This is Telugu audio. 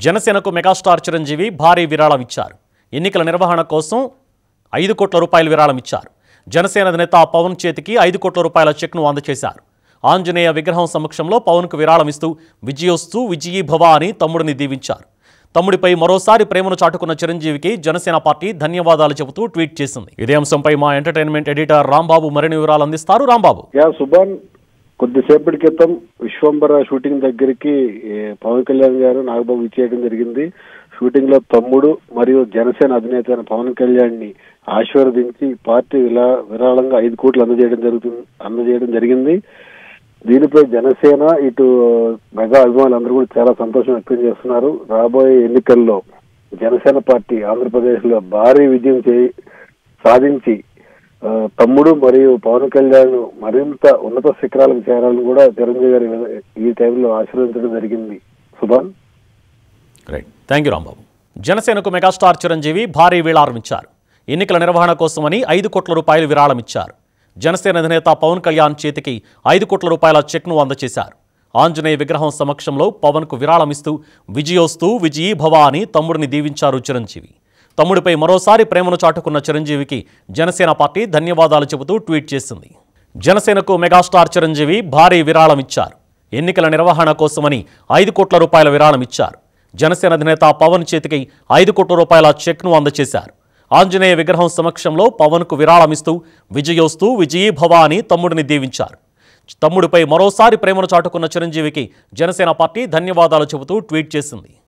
జనసేనకు మెగాస్టార్ చిరంజీవి భారీ విరాళం ఇచ్చారు ఎన్నికల నిర్వహణ కోసం ఐదు కోట్ల రూపాయల విరాళం ఇచ్చారు జనసేన అధినేత పవన్ చేతికి ఐదు కోట్ల రూపాయల చెక్ను అందజేశారు ఆంజనేయ విగ్రహం సమక్షంలో పవన్కు విరాళం ఇస్తూ విజయోస్తు విజయీ భవ అని తమ్ముడిని దీవించారు తమ్ముడిపై మరోసారి ప్రేమను చాటుకున్న చిరంజీవికి జనసేన పార్టీ ధన్యవాదాలు చెబుతూ ట్వీట్ చేసింది ఇదే అంశంపై మా ఎంటర్టైన్మెంట్ ఎడిటర్ రాంబాబు మరిన్ని వివరాలు అందిస్తారు రాంబాబు యా సుభాన్ కొద్దిసేపటి క్రితం విశ్వంబర షూటింగ్ దగ్గరికి ఏ, పవన్ కళ్యాణ్ గారు నాగబాబు ఇచ్చేయడం జరిగింది షూటింగ్ లో తమ్ముడు మరియు జనసేన అధినేత అయిన పవన్ కళ్యాణ్ ని ఆశీర్వదించి పార్టీ విలా విరాళంగా ఐదు కోట్లు అందజేయడం జరుగుతుంది అందజేయడం జరిగింది దీనిపై జనసేన ఇటు మెగా అభిమానులు అందరూ కూడా చాలా సంతోషం వ్యక్తం చేస్తున్నారు రాబోయే ఎన్నికల్లో జనసేన పార్టీ ఆంధ్రప్రదేశ్ లో భారీ విజయం చేయి సాధించి ఆ, తమ్ముడు మరియు పవన్ కళ్యాణ్ మరింత ఉన్నత శిఖరాలకు చేరాలని కూడా చిరంజీవి గారి ఈ టైంలో ఆశీర్వదించడం జరిగింది Subhan right thank you Rambabu జనసేనకు మెగాస్టార్ చిరంజీవి భారీ విరాళం ఇచ్చారు ఎన్నికల నిర్వహణ కోసమని ఐదు కోట్ల రూపాయలు విరాళం ఇచ్చారు జనసేన అధినేత పవన్ కళ్యాణ్ చేతికి ఐదు కోట్ల రూపాయల చెక్ను అందజేశారు ఆంజనేయ విగ్రహం సమక్షంలో పవన్కు విరాళం ఇస్తూ విజయోస్తూ విజయీ భవ అని తమ్ముడిని దీవించారు చిరంజీవి తమ్ముడిపై మరోసారి ప్రేమను చాటుకున్న చిరంజీవికి జనసేన పార్టీ ధన్యవాదాలు చెబుతూ ట్వీట్ చేసింది జనసేనకు మెగాస్టార్ చిరంజీవి భారీ విరాళం ఇచ్చారు ఎన్నికల నిర్వహణ కోసమని ఐదు కోట్ల రూపాయల విరాళం ఇచ్చారు జనసేన అధినేత పవన్ చేతికి ఐదు కోట్ల రూపాయల చెక్ను అందజేశారు ఆంజనేయ విగ్రహం సమక్షంలో పవన్కు విరాళమిస్తూ విజయోస్తూ విజయీ భవ అని తమ్ముడిని దీవించారు తమ్ముడిపై మరోసారి ప్రేమను చాటుకున్న చిరంజీవికి జనసేన పార్టీ ధన్యవాదాలు చెబుతూ ట్వీట్ చేసింది